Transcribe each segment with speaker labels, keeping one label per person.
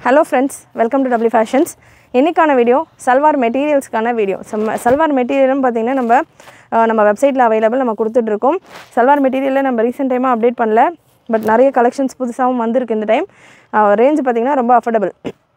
Speaker 1: hello friends welcome to W fashions இன்றைக்கான video salwar மெட்டீரியல்ஸ்க்கான video சம்ம சல்வார் மெட்டீரியலும் பார்த்திங்கன்னா நம்ம அஹ், நம்ம வெப்சைட்டில் அவைலபிள் நம்ம கொடுத்துட்ருக்கோம் சல்வார் மெட்டீரியலில் நம்ம ரீசெண்ட் டைமாக அப்டேட் பண்ணல பட் நிறைய கலெக்ஷன்ஸ் புதுசாகவும் வந்திருக்கு இந்த டைம் ரேஞ்ச் பார்த்திங்கன்னா ரொம்ப அஃபோர்டபுள்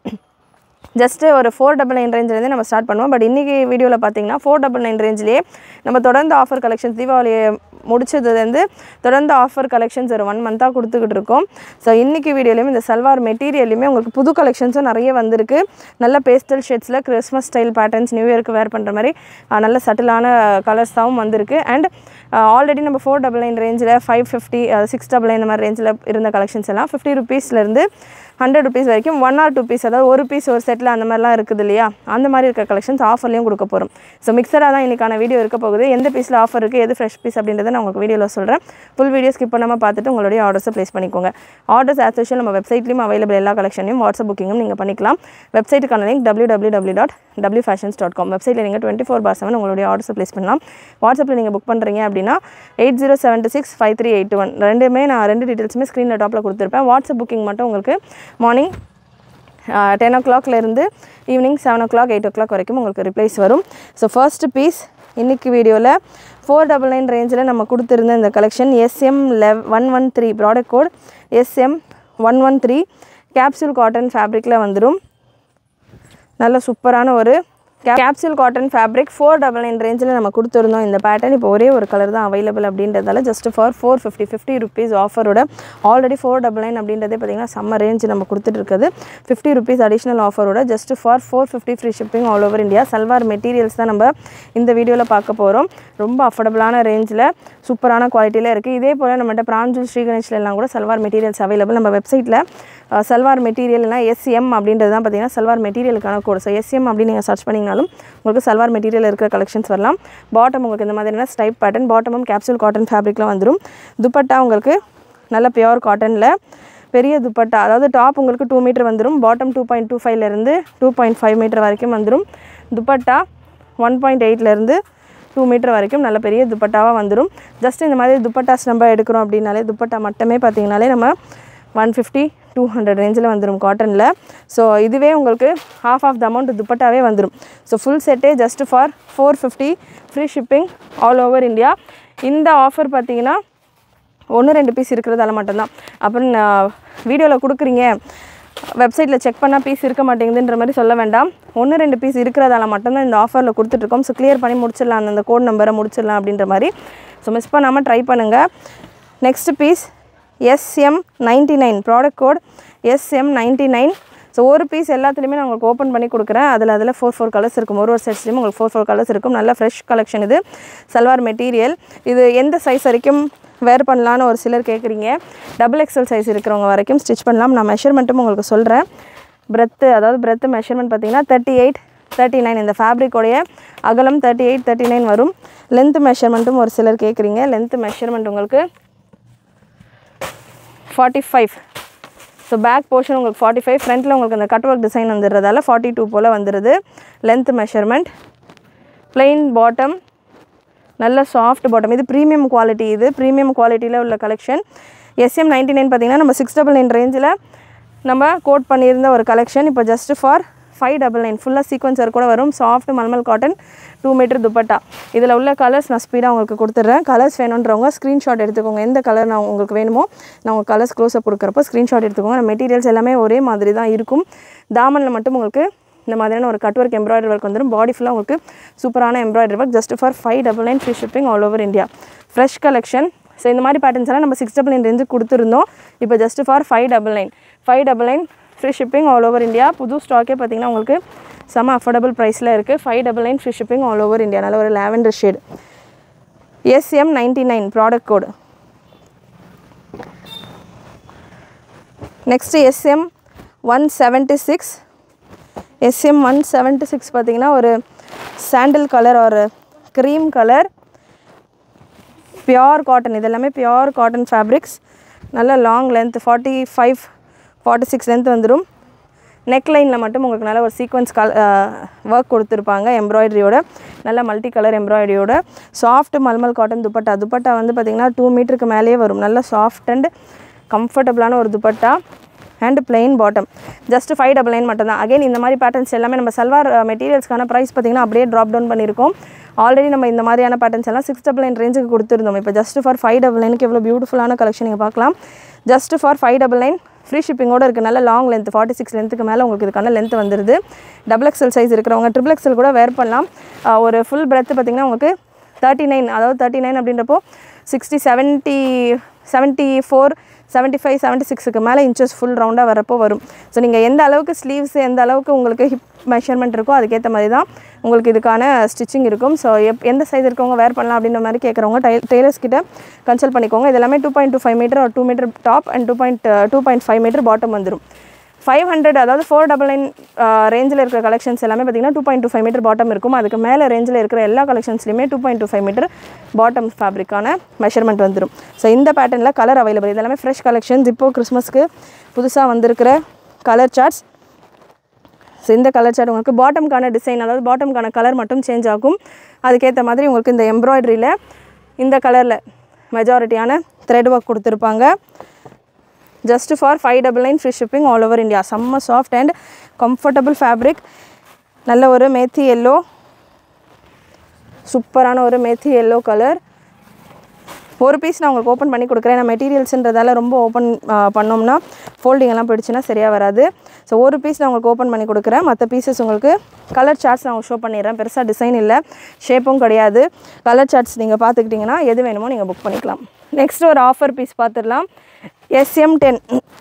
Speaker 1: ஜஸ்ட்டு ஒரு ஃபோர் டபுள் நைன் ரேஞ்சிலேருந்து நம்ம ஸ்டார்ட் பண்ணுவோம் பட் இன்றைக்கி வீடியோவில் பார்த்தீங்கன்னா ஃபோர் டபுள் நைன் ரேஞ்சிலேயே நம்ம தொடர்ந்து ஆஃபர் கலெக்ஷன்ஸ் தீபாவளியை முடிச்சதுலேருந்து தொடர்ந்து ஆஃபர் கலெக்ஷன்ஸ் ஒரு ஒன் மந்த்தாக கொடுத்துக்கிட்டு இருக்கோம் ஸோ இன்றைக்கி வீடியோலையும் இந்த சல்வார் மெட்டீரியல்லையுமே உங்களுக்கு புது கலெக்ஷன்ஸும் நிறைய வந்திருக்கு நல்ல பேஸ்டல் ஷேட்ஸில் கிறிஸ்மஸ் ஸ்டைல் பேட்டர்ன்ஸ் நியூ இயருக்கு வேர் பண்ணுற மாதிரி அஹ், நல்ல சட்டிலான கலர்ஸ் தான் வந்திருக்கு அண்ட் ஆல்ரெடி நம்ம ஃபோர் டபுள் நைன் ரேஞ்சில் five fifty six double nine இந்த மாதிரி ரேஞ்சில் இருந்த கலெக்ஷன்ஸ் எல்லாம் ஃபிஃப்டி ருபீஸ்லேருந்து ஹண்ட்ரட் ருபீஸ் வரைக்கும் ஒன் ஆர் டூ பீஸ் அதாவது ஒரு பீஸ் ஒரு செட்டில் அந்த மாதிரிலாம் இருக்குது இல்லையா அந்த மாதிரி இருக்க கலெக்ஷன்ஸ் ஆஃபர்லையும் கொடுக்க போகிறோம் ஸோ மிக்சராக தான் இன்றைக்கான வீடியோ இருக்க போகுது எந்த பீஸில் ஆஃபர் இருக்குது எது ஃப்ரெஷ் பீஸ் அப்படின்றத நான் உங்களுக்கு வீடியோவில் சொல்கிறேன் ஃபுல் வீடியோ ஸ்கிப் பண்ணாமல் பார்த்துட்டு உங்களுடைய ஆர்டர்ஸை ப்ளேஸ் பண்ணிக்கோங்க ஆர்டர்ஸ் ஆஸ் யூஷுவல் நம்ம வெப்சைட்லையும் அவைலபிள் எல்லா கலெக்ஷனையும் வாட்ஸ்அப் புக்கிங்கும் நீங்கள் பண்ணிக்கலாம் வெப்சைட்டுக்கான link W W W dot W fashions dot com வெப்சைட்டில் நீங்கள் டுவெண்ட்டி ஃபோர் பார் செவன் உங்களுடைய ஆர்டர்ஸை ப்ளேஸ் பண்ணலாம் வாட்ஸ்அப்பில் நீங்கள் புக் பண்ணுறீங்க அப்படின்னா eight zero seven six five three eight one ரெண்டுமே நான் ரெண்டு டீட்டெயில்ஸுமே ஸ்க்ரீனில் டாப்பில் கொடுத்துருப்பேன் வாட்ஸ்அப் புக்கிங் மட்டும் உங்களுக்கு மார்னிங் டென் ஓ கிளாக்லேருந்து evening seven o'clock eight o'clock வரைக்கும் உங்களுக்கு ரிப்ளைஸ் வரும் ஸோ ஃபர்ஸ்ட் பீஸ் இன்னைக்கு வீடியோவில் ஃபோர் டபுள் நைன் ரேஞ்சில் நம்ம கொடுத்துருந்த இந்த கலெக்ஷன் எஸ்எம் லெவ் one one three product code SM one one three capsule cotton ஃபேப்ரிக்கில் வந்துடும் நல்ல சூப்பரான ஒரு capsule cotton fabric four double nine ரேஞ்சில் நம்ம கொடுத்துருந்தோம் இந்த பேட்டர்ன் இப்போ ஒரே ஒரு கலர் தான் அவைலபிள் அப்படின்றதால just for four fifty fifty rupees ஆஃபரோட ஆல்ரெடி ஃபோர் டபுள் நைன் அப்படின்றதே பார்த்தீங்கன்னா செம்ம ரேஞ்ச் நம்ம கொடுத்துட்டு இருக்குது ஃபிஃப்டி ருபீஸ் அடிஷ்னல் ஆஃபரோட just for four fifty free shipping all over India salwar materials தான் நம்ம இந்த வீடியோவில் பார்க்க போகிறோம் ரொம்ப அஃபோர்டபுளான ரேஞ்சில் சூப்பரான குவாலிட்டியில் இருக்குது இதே போல் நம்மகிட்ட பிராஞ்சூல் ஸ்ரீகணேஷ்ல எல்லாம் கூட சல்வார் மெட்டீரியல்ஸ் அவைலபிள் நம்ம வெப்சைட்டில் சல்வார் மெட்டீரியல்னா எஸ்எம் அப்படின்றது தான் பார்த்தீங்கன்னா சல்வார் மெட்டீரியலுக்கான கோட் ஸோ எஸ்எம் அப்படின்னு நீங்கள் சர்ச் பண்ணிங்கனாலும் உங்களுக்கு சல்வார் மெட்டீரியல் இருக்கிற கலெக்ஷன்ஸ் வரலாம் பாட்டம் உங்களுக்கு இந்த மாதிரியான ஸ்டைப் பேட்டர்ன் பாட்டமும் கேப்சூல் காட்டன் ஃபேப்ரிக்கில் வந்துடும் துப்பட்டா உங்களுக்கு நல்ல பியோர் காட்டனில் பெரிய துப்பட்டா அதாவது டாப் உங்களுக்கு டூ மீட்டர் வந்துடும் பாட்டம் டூ பாயிண்ட் டூ ஃபைவ்லேருந்து டூ பாயிண்ட் ஃபைவ் மீட்டர் வரைக்கும் வந்துடும் துப்பட்டா ஒன் பாயிண்ட் எயிட்லேருந்து டூ மீட்டர் வரைக்கும் நல்ல பெரிய துப்பட்டாவாக வந்துடும் ஜஸ்ட் இந்த மாதிரி துப்பட்டாஸ் நம்ம எடுக்கிறோம் அப்படின்னாலே துப்பட்டா மட்டுமே பார்த்தீங்கனாலே நம்ம ஒன் ஃபிஃப்டி டூ ஹண்ட்ரட் ரேஞ்சில் வந்துடும் காட்டனில் ஸோ இதுவே உங்களுக்கு ஹாஃப் ஆஃப் த அமௌண்ட் துப்பட்டாவே வந்துடும் ஸோ ஃபுல் செட்டே just for four fifty free shipping all over India இந்த ஆஃபர் பார்த்தீங்கன்னா ஒன்று ரெண்டு பீஸ் இருக்கிறதால மட்டும்தான் அப்புறம் வீடியோவில் கொடுக்குறீங்க வெப்சைட்டில் செக் பண்ணால் பீஸ் இருக்க மாட்டேங்குதுன்ற மாதிரி சொல்ல வேண்டாம் ஒன்று ரெண்டு பீஸ் இருக்கிறதால மட்டும்தான் இந்த ஆஃபரில் கொடுத்துட்ருக்கோம் ஸோ கிளியர் பண்ணி முடிச்சிடலாம் அந்த கோட் நம்பரை முடிச்சிடலாம் அப்படின்ற மாதிரி ஸோ மிஸ் பண்ணாமல் ட்ரை பண்ணுங்கள் next piece SM ninety nine product code SM ninety nine so ஒரு பீஸ் எல்லாத்துலேயுமே நான் உங்களுக்கு ஓப்பன் பண்ணி கொடுக்குறேன் அதில் அதில் ஃபோர் ஃபோர் கலர்ஸ் இருக்கும் ஒரு ஒரு செட்ஸ்லேயும் உங்களுக்கு ஃபோர் ஃபோர் கலர்ஸ் இருக்கும் நல்ல ஃப்ரெஷ் கலெக்ஷன் இது சல்வார் மெட்டீரியல் இது எந்த சைஸ் வரைக்கும் வேர் பண்ணலான்னு ஒரு சிலர் கேட்குறீங்க டபுள் எக்ஸல் சைஸ் இருக்கிறவங்க வரைக்கும் ஸ்டிச் பண்ணலாம் நான் மெஷர்மெண்ட்டும் உங்களுக்கு சொல்கிறேன் பிரெத்து அதாவது பிரெத்து மெஷர்மெண்ட் பார்த்தீங்கன்னா தேர்ட்டி எயிட் தேர்ட்டி நைன் இந்த ஃபேப்ரிக்கோடைய அகலம் தேர்ட்டி எயிட் தேர்ட்டி நைன் வரும் லென்த் மெஷர்மெண்ட்டும் ஒரு சிலர் கேட்குறீங்க லென்த் மெஷர்மெண்ட் உங்களுக்கு forty five so back portion உங்களுக்கு ஃபார்ட்டி ஃபைவ் ஃப்ரண்ட்டில் உங்களுக்கு அந்த கட் ஒர்க் டிசைன் வந்துடுறதால ஃபார்ட்டி டூ போல் வந்துடுது லென்த் மெஷர்மெண்ட் plain பாட்டம் நல்ல சாஃப்ட் பாட்டம் இது ப்ரீமியம் குவாலிட்டி இது ப்ரீமியம் குவாலிட்டியில் உள்ள கலெக்ஷன் எஸ்எம் நைன்ட்டி நைன் பார்த்தீங்கன்னா நம்ம சிக்ஸ் டபுள் நைன் ரேஞ்சில் நம்ம கோட் பண்ணியிருந்த ஒரு கலெக்ஷன் இப்போ just for five double nine ஃபுல்லாக சீக்வன்சர் கூட வரும் soft mulmul cotton two metre dupatta இதில் உள்ள கலர்ஸ் நான் ஸ்பீடாக உங்களுக்கு கொடுத்துட்றேன் கலர்ஸ் வேணுன்றவங்க ஸ்க்ரீன்ஷாட் எடுத்துக்கோங்க எந்த கலர் நான் உங்களுக்கு வேணுமோ நான் உங்களுக்கு கலர்ஸ் க்ளோஸ்அப் கொடுக்குறப்போ ஸ்க்ரீன்ஷாட் எடுத்துக்கோங்க மெட்டீரியல்ஸ் எல்லாமே ஒரே மாதிரி தான் இருக்கும் தாமனில் மட்டும் உங்களுக்கு இந்த மாதிரியான ஒரு கட் ஒர்க் எம்ப்ராய்டரி ஒர்க் வந்துடும் பாடி ஃபுல்லாக உங்களுக்கு சூப்பரான embroidery work just for five double nine free shipping all over India fresh collection so இந்த மாதிரி பேட்டர்ன்ஸ் எல்லாம் நம்ம சிக்ஸ் டபுள் நைன் ரேஞ்சு கொடுத்துருந்தோம் இப்போ just for five double nine five double nine free shipping all over India புது ஸ்டாக்கே பார்த்தீங்கன்னா உங்களுக்கு செம அஃபோர்டபுள் ப்ரைஸில் இருக்குது five double nine free shipping all over India நல்ல ஒரு lavender shade SM ninety nine product code next SM one seventy six SM one seventy six பார்த்தீங்கன்னா ஒரு சாண்டில் கலர் ஒரு க்ரீம் கலர் பியோர் காட்டன் இது எல்லாமே pure cotton fabrics நல்ல long length forty five forty six length வந்துடும் neck லைனில் மட்டும் உங்களுக்கு நல்ல ஒரு சீக்வன்ஸ் கல் ஒர்க் கொடுத்துருப்பாங்க எம்ப்ராய்டரியோட நல்ல மல்டி கலர் எம்ப்ராய்டரியோட சாஃப்ட் மல்மல் காட்டன் துப்பட்டா துப்பட்டா வந்து பார்த்திங்கன்னா டூ மீட்டருக்கு மேலேயே வரும் நல்ல சாஃப்ட் அண்ட் கம்ஃபர்டபுளான ஒரு dupatta and plain bottom just five double nine மட்டும் தான் அகைன் இந்த மாதிரி பேட்டர்ன்ஸ் எல்லாமே நம்ம சல்வார் மெட்டீரியல்ஸ்க்கான ப்ரைஸ் பார்த்திங்கன்னா அப்படியே ட்ராப் டவுன் பண்ணியிருக்கோம் ஆல்ரெடி நம்ம இந்த மாதிரியான பேட்டர்ன்ஸ் எல்லாம் சிக்ஸ் டபுள் நைன் ரேஞ்சுக்கு கொடுத்துருந்தோம் இப்போ ஜஸ்ட் ஃபார் ஃபைவ் டபுள் நைனுக்கு எவ்வளோ பியூட்டிஃபுல்லான கலெக்ஷன் நீங்கள் பார்க்கலாம் just for five double nine free ஷிப்பிங்கோட இருக்குது நல்ல லாங் லென்த் ஃபார்ட்டி சிக்ஸ் லென்த்துக்கு மேலே உங்களுக்கு இதுக்கான லென்த் வந்துருது டபுள் எக்ஸல் சைஸ் இருக்கிறவங்க ட்ரிபிள் எக்ஸல் கூட வேர் பண்ணலாம் ஆஹ் ஒரு ஃபுல் பிரெத் பார்த்திங்கன்னா உங்களுக்கு தேர்ட்டி நைன் அதாவது தேர்ட்டி நைன் அப்படின்றப்போ sixty seventy seventy four seventy five seventy சிக்ஸுக்கு மேலே இன்ச்சஸ் ஃபுல் ரவுண்டாக வரப்போ வரும் ஸோ நீங்கள் எந்த அளவுக்கு ஸ்லீவ்ஸ் எந்த அளவுக்கு உங்களுக்கு ஹிப் மெஷர்மெண்ட் இருக்கோ அதுக்கேற்ற மாதிரி தான் உங்களுக்கு இதுக்கான ஸ்டிச்சிங் இருக்கும் ஸோ எப் எந்த சைஸ் இருக்கவங்க வேர் பண்ணலாம் அப்படின்ற மாதிரி கேட்குறவங்க டை டெய்லர்ஸ் கிட்ட கன்சல்ட் பண்ணிக்கோங்க இது எல்லாமே two point two five metre two metre top and two point two point five metre bottom வந்துடும் ஃபைவ் ஹண்ட்ரட் அதாவது ஃபோர் டபுள் நைன் ரேஞ்சில் இருக்கிற கலெக்ஷன்ஸ் எல்லாமே பார்த்தீங்கன்னா two point two five metre bottom இருக்கும் அதுக்கு மேலே ரேஞ்சில் இருக்கிற எல்லா கலெக்ஷன்ஸ்லையுமே two point two five metre bottom ஃபேப்ரிக்கான மெஷர்மெண்ட் வந்துடும் ஸோ இந்த பேட்டர்னில் கலர் அவைலபிள் இது எல்லாமே ஃப்ரெஷ் கலெக்ஷன்ஸ் இப்போ கிறிஸ்மஸ்க்கு புதுசாக வந்திருக்கிற கலர் சார்ட்ஸ் ஸோ இந்த கலர் சார்ட் உங்களுக்கு பாட்டம்க்கான டிசைன் அதாவது பாட்டம்க்கான கலர் மட்டும் சேஞ்ச் ஆகும் அதுக்கேற்ற மாதிரி உங்களுக்கு இந்த எம்ப்ராய்டரியில் இந்த கலரில் மெஜாரிட்டியான த்ரெட் ஒர்க் கொடுத்துருப்பாங்க just for five double nine free shipping all over India செம்ம சாஃப்ட் அண்ட் கம்ஃபர்டபுள் ஃபேப்ரிக் நல்ல ஒரு மேத்தி எல்லோ சூப்பரான ஒரு மேத்தி எல்லோ கலர் ஒரு பீஸ் நான் உங்களுக்கு ஓப்பன் பண்ணி கொடுக்குறேன் நான் மெட்டீரியல்ஸுன்றதால ரொம்ப ஓப்பன் பண்ணோம்னா folding எல்லாம் போயிடுச்சுன்னா சரியாக வராது ஸோ ஒரு பீஸ் நான் உங்களுக்கு ஓப்பன் பண்ணி கொடுக்குறேன் மற்ற பீசஸ் உங்களுக்கு கலர் சார்ட்ஸ் நான் உங்களுக்கு ஷோ பண்ணிடுறேன் பெருசாக டிசைன் இல்லை ஷேப்பும் கிடையாது கலர் சார்ட்ஸ் நீங்கள் பார்த்துக்கிட்டிங்கன்னா எது வேணுமோ நீங்கள் புக் பண்ணிக்கலாம் நெக்ஸ்ட் ஒரு ஆஃபர் பீஸ் பார்த்துடலாம் எஸ்எம் டென்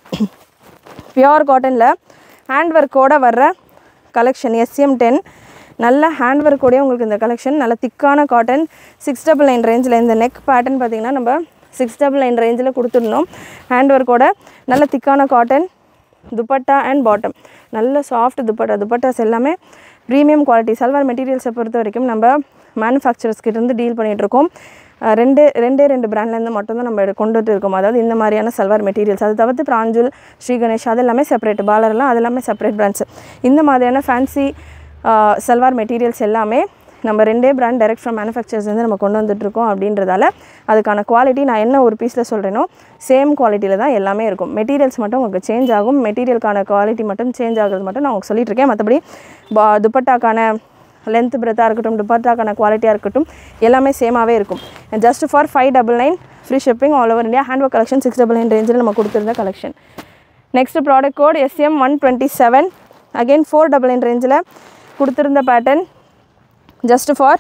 Speaker 1: பியோர் காட்டனில் ஹேண்ட் ஒர்க்கோட வர்ற கலெக்ஷன் எஸ்எம் டென் நல்ல ஹேண்ட் ஒர்க்கோடய உங்களுக்கு இந்த கலெக்ஷன் நல்ல திக்கான காட்டன் சிக்ஸ் டபுள் நைன் ரேஞ்சில் இந்த நெக் பேட்டர்ன் பார்த்தீங்கன்னா நம்ம சிக்ஸ் டபுள் நைன் ரேஞ்சில் கொடுத்துருந்தோம் ஹேண்ட் ஒர்க்கோட நல்ல திக்கான காட்டன் துப்பட்டா அண்ட் பாட்டம் நல்ல சாஃப்ட் துப்பட்டா துப்பட்டாஸ் எல்லாமே ப்ரீமியம் குவாலிட்டி சல்வார் மெட்டீரியல்ஸை பொறுத்த வரைக்கும் நம்ம மேனுஃபேக்சரர்ஸ் கிட்டேருந்து டீல் பண்ணிகிட்ருக்கோம் ரெண்டு ரெண்டே ரெண்டு பிராண்ட்லேருந்து மட்டும்தான் நம்ம எடு- கொண்டுட்டு இருக்கோம் அதாவது இந்த மாதிரியான சல்வார் மெட்டீரியல்ஸ் அது தவிர்த்து பிராஞ்சுல் ஸ்ரீ கணேஷ் அது எல்லாமே செப்பரேட் பாலர்லாம் அது எல்லாமே செப்பரேட் பிராண்ட்ஸ் இந்த மாதிரியான ஃபேன்சி சல்வார் மெட்டீரியல்ஸ் எல்லாமே நம்ம ரெண்டே பிராண்ட் டைரக்ட் ஃப்ரம் மேனுஃபேக்சர்ஸ் வந்து நம்ம கொண்டு வந்துட்டுருக்கோம் அப்படின்றதால அதுக்கான குவாலிட்டி நான் என்ன ஒரு பீஸில் சொல்கிறேனோ சேம் குவாலிட்டியில் தான் எல்லாமே இருக்கும் மெட்டீரியல்ஸ் மட்டும் உங்களுக்கு சேஞ்ச் ஆகும் மெட்டீரியலுக்கான குவாலிட்டி மட்டும் சேஞ்ச் ஆகுறது மட்டும் நான் உங்களுக்கு சொல்லிட்டு இருக்கேன் மற்றபடி பா துப்பட்டாக்கான லென்த் பிரெத்தாக இருக்கட்டும் துப்பட்டாக்கான குவாலிட்டியாக இருக்கட்டும் எல்லாமே சேமாகவே இருக்கும் just for five double nine free shipping all over India hand work collection six double nine ரேஞ்சில் நம்ம கொடுத்துருந்த collection next product code SM one twenty seven again four double nine ரேஞ்சில் கொடுத்துருந்த pattern just for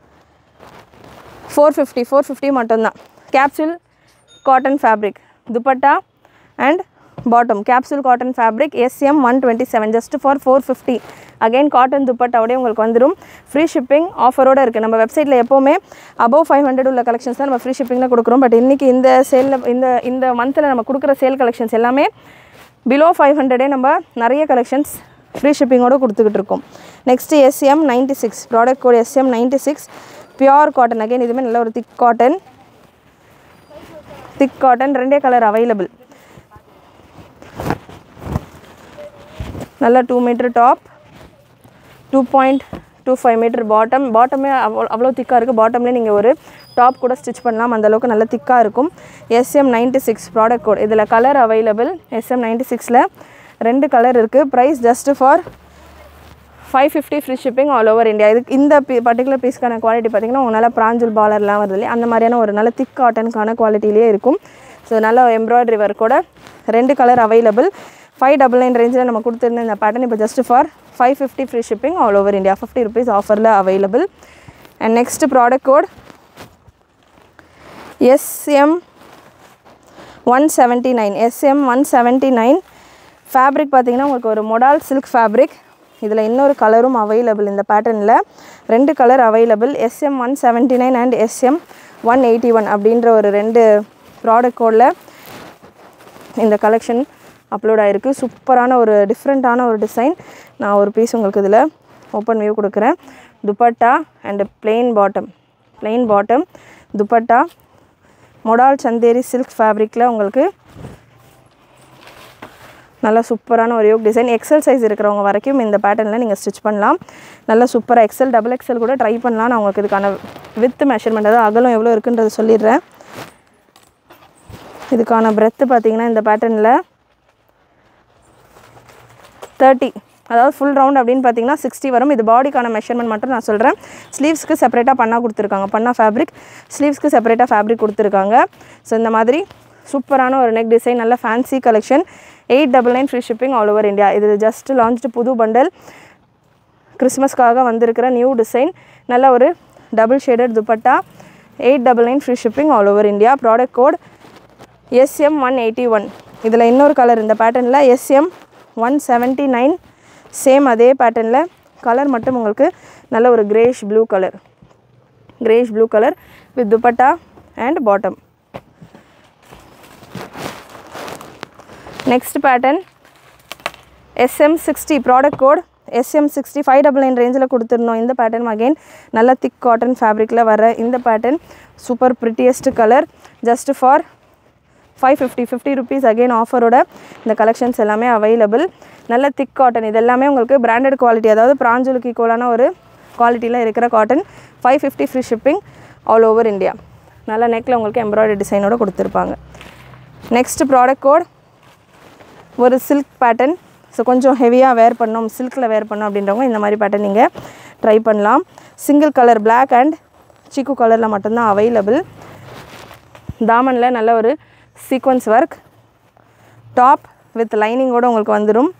Speaker 1: four fifty four fifty மட்டும்தான் capsule cotton fabric dupatta and bottom capsule cotton fabric SM one twenty seven just for four fifty again cotton துப்பட்டாவோடய உங்களுக்கு வந்துடும் free shipping ஆஃபரோடு இருக்குது நம்ம வெப்சைட்டில் எப்போவுமே அபவ் ஃபைவ் ஹண்ட்ரட் உள்ள கலெக்ஷன்ஸ் தான் நம்ம ஃப்ரீ ஷிப்பிங்கில் கொடுக்குறோம் பட் இன்றைக்கி இந்த சேலில் இந்த இந்த மந்தில் நம்ம கொடுக்குற சேல் கலெக்ஷன்ஸ் எல்லாமே பிலோ ஃபைவ் ஹண்ட்ரடே நம்ம நிறைய கலெக்ஷன்ஸ் ஃப்ரீ ஷிப்பிங்கோடு கொடுத்துக்கிட்டு இருக்கோம் next SM ninety six product code SM ninety six pure cotton again இதுவுமே நல்ல ஒரு திக் காட்டன் திக் காட்டன் ரெண்டே கலர் அவைலபிள் நல்ல two metre top two point two five metre bottom பாட்டமே அவ்வளோ அவ்வளோ திக்காக இருக்குது பாட்டம்லேயே நீங்கள் ஒரு டாப் கூட ஸ்டிச் பண்ணலாம் அந்த அளவுக்கு நல்ல திக்காக இருக்கும் SM ninety six product code இதில் கலர் அவைலபிள் எஸ்எம் நைன்ட்டி சிக்ஸில் ரெண்டு கலர் இருக்குது price just for five fifty free shipping all over India இதுக்கு இந்த பி பர்டிகுலர் பீஸ்க்கான குவாலிட்டி பார்த்தீங்கன்னா உங்க நல்ல பிராஞ்சல் பாலர்லாம் வருது இல்லையா அந்த மாதிரியான ஒரு நல்ல திக் காட்டனுக்கான குவாலிட்டிலேயே இருக்கும் ஸோ நல்ல எம்ப்ராய்டரி ஒர்க்கோட ரெண்டு colour available five double nine ரேஞ்சில் நம்ம கொடுத்துருந்த இந்த பேட்டர்ன் இப்போ just for five fifty free shipping all over India fifty rupees ஆஃபரில் available and next product code SM one seventy nine SM one seventy nine fabric பார்த்தீங்கன்னா உங்களுக்கு ஒரு மொடால் silk fabric இதில் இன்னொரு கலரும் அவைலபிள் இந்த பேட்டர்னில் ரெண்டு colour available SM one seventy nine and SM one eighty one அப்படின்ற ஒரு ரெண்டு ப்ராடக்ட் கோடில் இந்த கலெக்ஷன் அப்லோட் ஆகிருக்கு சூப்பரான ஒரு டிஃப்ரெண்ட்டான ஒரு டிசைன் நான் ஒரு பீஸ் உங்களுக்கு இதில் ஓப்பன் வியூ கொடுக்குறேன் dupatta and plain bottom plain bottom dupatta modal Chanderi silk ஃபேப்ரிக்கில் உங்களுக்கு நல்லா சூப்பரான ஒரு யோக் டிசைன் எக்ஸல் சைஸ் இருக்கிறவங்க வரைக்கும் இந்த பேட்டர்னில் நீங்கள் ஸ்டிச் பண்ணலாம் நல்லா சூப்பராக எக்ஸல் டபுள் எக்ஸல் கூட ட்ரை பண்ணலாம் நான் உங்களுக்கு இதுக்கான வித் மெஷர்மெண்ட் அதாவது அகலம் எவ்வளோ இருக்குன்றது சொல்லிடுறேன் இதுக்கான பிரெத்து பார்த்தீங்கன்னா இந்த பேட்டர்னில் தேர்ட்டி அதாவது ஃபுல் ரவுண்ட் அப்படின்னு பார்த்தீங்கன்னா சிக்ஸ்டி வரும் இது பாடிக்கான மெஷர்மெண்ட் மட்டும் நான் சொல்கிறேன் ஸ்லீவ்ஸ்க்கு செப்பரேட்டாக பண்ணா கொடுத்துருக்காங்க பண்ணா ஃபேப்ரிக் ஸ்லீவ்ஸ்க்கு செப்பரேட்டாக ஃபேப்ரிக் கொடுத்துருக்காங்க ஸோ இந்த மாதிரி சூப்பரான ஒரு நெக் டிசைன் நல்ல fancy collection eight double nine free shipping all over India இது ஜஸ்ட் லான்ச்டு புது பண்டல் கிறிஸ்மஸ்க்காக வந்திருக்கிற நியூ டிசைன் நல்ல ஒரு double shaded dupatta eight double nine free shipping all over India product code SM one eighty one இதில் இன்னொரு colour இந்த பேட்டர்னில் SM one seventy nine same அதே பேட்டர்னில் கலர் மட்டும் உங்களுக்கு நல்ல ஒரு greyish blue colour greyish blue colour with dupatta and bottom next pattern SM sixty product code SM sixty five double nine ரேஞ்சில் கொடுத்துருந்தோம் இந்த பேட்டர்ன் அகெயின் நல்ல திக் காட்டன் ஃபேப்ரிக்கில் வர இந்த pattern super prettiest colour just for five fifty fifty rupees again ஆஃபரோட இந்த collections எல்லாமே அவைலபிள் நல்ல திக் காட்டன் இது எல்லாமே உங்களுக்கு பிராண்டட் குவாலிட்டி அதாவது பிராஞ்சலுக்கு ஈக்குவலான ஒரு குவாலிட்டியில் இருக்கிற cotton five fifty free shipping all over India நல்ல நெக்கில் உங்களுக்கு எம்ப்ராய்டரி டிசைனோட கொடுத்துருப்பாங்க நெக்ஸ்ட் ப்ராடக்ட் கோட் ஒரு சில்க் பேட்டர்ன் ஸோ கொஞ்சம் ஹெவியாக வேர் பண்ணோம் சில்கில் வேர் பண்ணோம் அப்படின்றவங்க இந்த மாதிரி பேட்டர்ன் நீங்கள் ட்ரை பண்ணலாம் சிங்கிள் கலர் Black அண்ட் சிக்கு கலரில் மட்டும்தான் அவைலபிள் தாமனில் நல்ல ஒரு சீக்வன்ஸ் ஒர்க் டாப் வித் லைனிங்கோட உங்களுக்கு வந்துடும்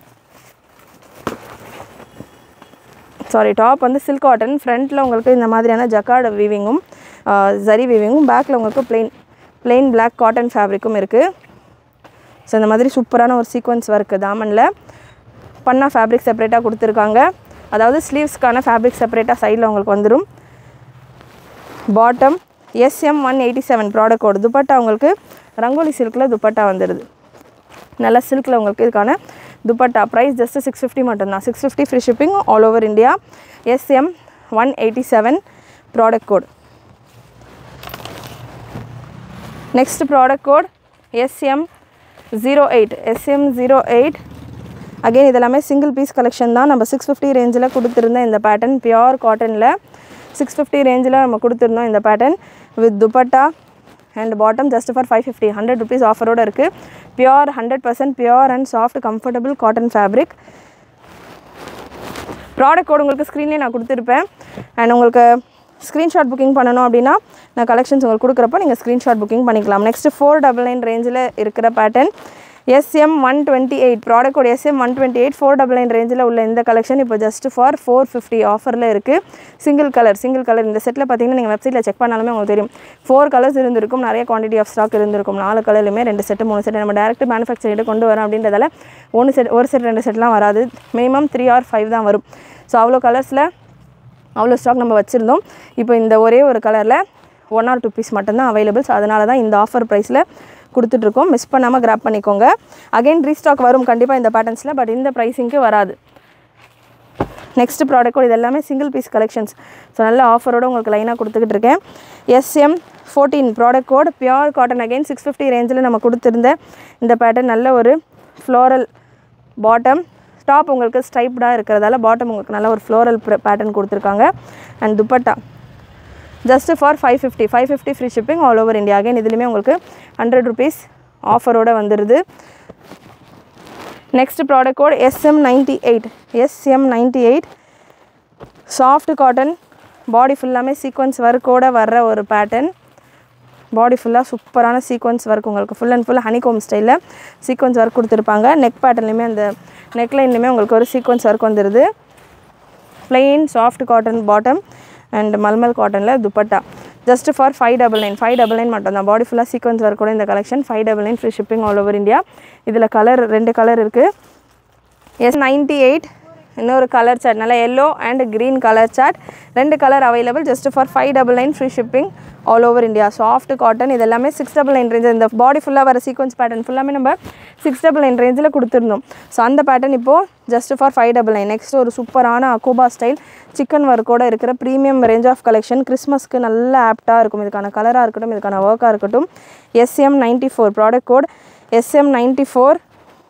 Speaker 1: சாரி டாப் வந்து சில்க் காட்டன் ஃப்ரண்ட்டில் உங்களுக்கு இந்த மாதிரியான ஜக்கார்டு வீவிங்கும் ஜரி வீவிங்கும் பேக்கில் உங்களுக்கு plain plain black காட்டன் ஃபேப்ரிக்கும் இருக்குது ஸோ இந்த மாதிரி சூப்பரான ஒரு சீக்வன்ஸ் ஒர்க்கு தாமனில் பண்ணா ஃபேப்ரிக் செப்பரேட்டாக கொடுத்துருக்காங்க அதாவது ஸ்லீவ்ஸ்க்கான ஃபேப்ரிக் செப்பரேட்டாக சைடில் உங்களுக்கு வந்துடும் bottom SM one eighty seven product code dupatta உங்களுக்கு ரங்கோலி சில்கில் துப்பட்டா வந்துடுது நல்லா சில்கில் உங்களுக்கு இதுக்கான dupatta price just six fifty மட்டும்தான் six fifty free shipping all over India SM one eighty seven product code next product code SM zero eight SM zero eight again இதெல்லாமே single piece collection தான் நம்ம சிக்ஸ் ஃபிஃப்டி ரேஞ்சில் கொடுத்துருந்த இந்த pattern pure காட்டனில் six fifty ரேஞ்சில் நம்ம கொடுத்துருந்தோம் இந்த pattern with dupatta and bottom just for five fifty hundred rupees ஆஃபரோடு இருக்குது pure hundred percent pure and soft comfortable cotton fabric product code உங்களுக்கு ஸ்க்ரீன்லேயே நான் கொடுத்துருப்பேன் அண்ட் உங்களுக்கு ஸ்க்ரீன்ஷாட் புக்கிங் பண்ணணும் அப்படின்னா நான் கலெக்ஷன்ஸ் உங்களுக்கு கொடுக்குறப்போ நீங்கள் ஸ்க்ரீன்ஷாட் புக்கிங் பண்ணிக்கலாம் நெக்ஸ்ட் ஃபோர் டபுள் நைன் ரேஞ்சில் இருக்கிற pattern SM one twenty eight product code SM one twenty eight four double nine ரேஞ்சில் உள்ள இந்த கலெக்ஷன் இப்போ ஜஸ்ட் ஃபார் ஃபோர் ஃபிஃப்டி ஆஃபரில் இருக்குது சிங்கிள் கலர் சிங்கிள் கலர் இந்த செட்டில் பார்த்தீங்கன்னா நீங்கள் வெப்சைட்டில் செக் பண்ணாலுமே உங்களுக்கு தெரியும் ஃபோர் கலர்ஸ் இருந்திருக்கும் நிறைய குவான்டிட்டி ஆஃப் ஸ்டாக் இருந்திருக்கும் நாலு கலர்லையுமே ரெண்டு செட்டு மூணு செட்டு நம்ம டேரக்ட் மேனுஃபேக்சரிட்டு கொண்டு வரோம் அப்படின்றதால ஒன்று செட் ஒரு செட் ரெண்டு செட்லாம் வராது மினிமம் த்ரீ ஆர் ஃபைவ் தான் வரும் ஸோ அவ்வளோ கலர்ஸில் அவ்வளோ ஸ்டாக் நம்ம வச்சுருந்தோம் இப்போ இந்த ஒரே ஒரு கலரில் ஒன் ஆர் டூ பீஸ் மட்டும்தான் அவைலபிள் ஸோ அதனால தான் இந்த ஆஃபர் ப்ரைஸில் கொடுத்துட்ருக்கோம் மிஸ் பண்ணாமல் கிராப் பண்ணிக்கோங்க அகைன் ரீஸ்டாக் வரும் கண்டிப்பாக இந்த பேட்டர்ன்ஸில் பட் இந்த ப்ரைஸிங்க்கு வராது நெக்ஸ்ட் ப்ராடக்ட் இது எல்லாமே சிங்கிள் பீஸ் கலெக்ஷன்ஸ் ஸோ நல்ல ஆஃபரோடு உங்களுக்கு லைனாக கொடுத்துக்கிட்டு இருக்கேன் SM fourteen product code pure cotton again six fifty ரேஞ்சில் நம்ம கொடுத்துருந்த இந்த பேட்டர்ன் நல்ல ஒரு ஃப்ளோரல் பாட்டம் டாப் உங்களுக்கு ஸ்டைப்டாக இருக்கிறதால பாட்டம் உங்களுக்கு நல்ல ஒரு ஃப்ளோரல் பேட்டர்ன் கொடுத்துருக்காங்க and dupatta just for five fifty five fifty free shipping all over India again இதுலேயுமே உங்களுக்கு ஹண்ட்ரட் ருபீஸ் ஆஃபரோடு வந்துடுது next product code SM ninety eight SM ninety eight soft cotton body ஃபுல்லாமே சீக்வன்ஸ் ஒர்க்கோட வர்ற ஒரு பேட்டர்ன் பாடி ஃபுல்லாக சூப்பரான சீக்வன்ஸ் ஒர்க் உங்களுக்கு ஃபுல் அண்ட் ஃபுல் ஹனிகோம் ஸ்டைலில் சீக்வன்ஸ் ஒர்க் கொடுத்துருப்பாங்க நெக் பேட்டர்ன்லையுமே அந்த நெக் லைன்லையுமே உங்களுக்கு ஒரு சீக்வன்ஸ் ஒர்க் வந்துடுது plain soft cotton bottom and mulmul காட்டனில் dupatta just for five double nine five double nine மட்டும் தான் பாடி ஃபுல்லாக சீக்வன்ஸ் ஒர்க் கூட இந்த collection five double nine free shipping all over India இதில் கலர் ரெண்டு கலர் இருக்குது எஸ் நைன்ட்டி எயிட் இன்னொரு கலர் சார்ட் நல்லா yellow and green colour chart ரெண்டு colour available just for five double nine free shipping all over India soft cotton இது எல்லாமே six double nine range இந்த பாடி ஃபுல்லாக வர சீக்வன்ஸ் பேட்டர்ன் ஃபுல்லாமே நம்ம சிக்ஸ் டபுள் நைன் ரேஞ்சில் கொடுத்துருந்தோம் ஸோ அந்த பேட்டர்ன் இப்போது just for five double nine next ஒரு சூப்பரான அக்கோபா ஸ்டைல் சிக்கன் ஒர்க்கோட இருக்கிற ப்ரீமியம் ரேஞ்ச் ஆஃப் கலெக்ஷன் கிறிஸ்மஸ்க்கு நல்ல ஆப்டாக இருக்கும் இதுக்கான கலராக இருக்கட்டும் இதுக்கான ஒர்க்காக இருக்கட்டும் SM ninety four product code SM ninety four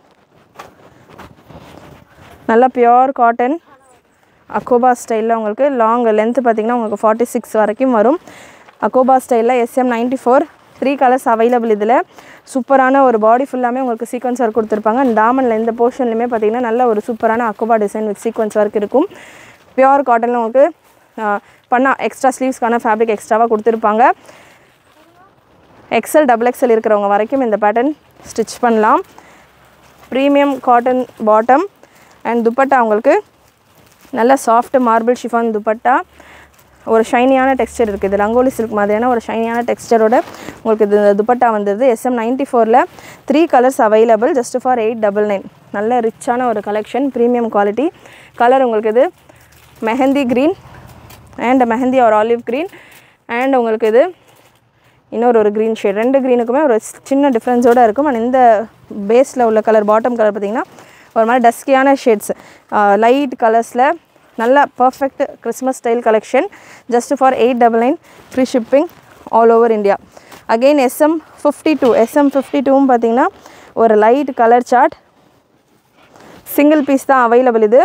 Speaker 1: நல்ல பியோர் காட்டன் அக்கோபா ஸ்டைலில் உங்களுக்கு லாங் லென்த்து பார்த்தீங்கன்னா உங்களுக்கு ஃபார்ட்டி சிக்ஸ் வரைக்கும் வரும் அக்கோபா ஸ்டைலில் SM ninety four three colours available இதில் சூப்பரான ஒரு பாடி ஃபுல்லாமே உங்களுக்கு சீக்வன்ஸ் ஒர்க் கொடுத்துருப்பாங்க அண்ட் டாமனில் இந்த போர்ஷன்லையுமே பார்த்தீங்கன்னா நல்ல ஒரு சூப்பரான அக்குபா டிசைன் வித் சீக்வன்ஸ் ஒர்க் இருக்கும் பியூர் காட்டனில் உங்களுக்கு பண்ணா எக்ஸ்ட்ரா ஸ்லீவ்ஸ்க்கான ஃபேப்ரிக் எக்ஸ்ட்ராவாக கொடுத்துருப்பாங்க எக்ஸல் டபுள் எக்ஸல் இருக்கிறவங்க வரைக்கும் இந்த பேட்டர்ன் ஸ்டிச் பண்ணலாம் premium cotton bottom and dupatta உங்களுக்கு நல்ல சாஃப்ட் மார்பிள் ஷிஃபான் துப்பட்டா ஒரு ஷைனியான டெக்ஸ்டர் இருக்குது இது ரங்கோலி சில்க் மாதிரியான ஒரு ஷைனியான டெக்ஸ்டரோட உங்களுக்கு இது துப்பட்டா வந்துடுது எஸ்எம் நைன்ட்டி ஃபோரில் three colours available just for eight double nine நல்ல ரிச்சான ஒரு கலெக்ஷன் ப்ரீமியம் குவாலிட்டி கலர் உங்களுக்கு இது மெஹந்தி க்ரீன் அண்ட் மெஹந்தி ஒரு ஆலிவ் க்ரீன் அண்ட் உங்களுக்கு இது இன்னொரு ஒரு க்ரீன் ஷேட் ரெண்டு க்ரீனுக்குமே ஒரு சின்ன டிஃப்ரென்ஸோடு இருக்கும் அண்ட் இந்த பேஸில் உள்ள கலர் பாட்டம் கலர் பார்த்திங்கன்னா ஒரு மாதிரி டஸ்கியான ஷேட்ஸ் லைட் கலர்ஸில் நல்ல perfect Christmas style collection just for eight double nine free shipping all over India again SM fifty two SM fifty டூவும் பார்த்தீங்கன்னா ஒரு light colour chart single piece தான் அவைலபிள் இது